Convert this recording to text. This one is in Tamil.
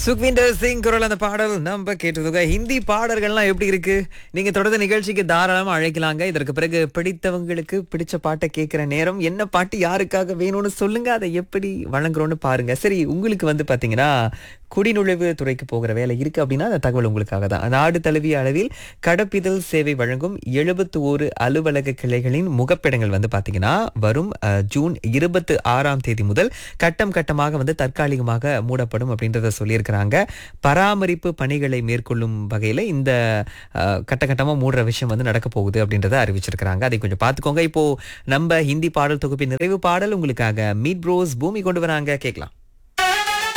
சுக்விந்தர் சிங் குரல் அந்த பாடல் நம்ம கேட்டதுங்க ஹிந்தி பாடல்கள்லாம் எப்படி இருக்கு நீங்க தொடர்ந்து நிகழ்ச்சிக்கு தாராளமா அழைக்கலாங்க இதற்கு பிறகு பிடித்தவங்களுக்கு பிடிச்ச பாட்டை கேட்கிற நேரம் என்ன பாட்டு யாருக்காக வேணும்னு சொல்லுங்க அதை எப்படி வழங்குறோம்னு பாருங்க சரி உங்களுக்கு வந்து பாத்தீங்கன்னா குடிநுழைவு துறைக்கு போகிற வேலை இருக்கு அப்படின்னா அந்த தகவல் உங்களுக்காக தான் நாடு தழுவிய அளவில் கடப்பிதழ் சேவை வழங்கும் எழுபத்து ஓரு அலுவலக கிளைகளின் முகப்பிடங்கள் வந்து பாத்தீங்கன்னா வரும் அஹ், ஜூன் இருபத்தி ஆறாம் தேதி முதல் கட்டம் கட்டமாக வந்து தற்காலிகமாக மூடப்படும் அப்படின்றத சொல்லியிருக்கிறாங்க பராமரிப்பு பணிகளை மேற்கொள்ளும் வகையில இந்த அஹ், கட்ட கட்டமா மூடுற விஷயம் வந்து நடக்க போகுது அப்படின்றத அறிவிச்சிருக்கிறாங்க அதை கொஞ்சம் பார்த்துக்கோங்க இப்போ நம்ம ஹிந்தி பாடல் தொகுப்பின் நிறைவு பாடல் உங்களுக்காக மீட் ப்ரோஸ் பூமி கொண்டு வராங்க கேட்கலாம்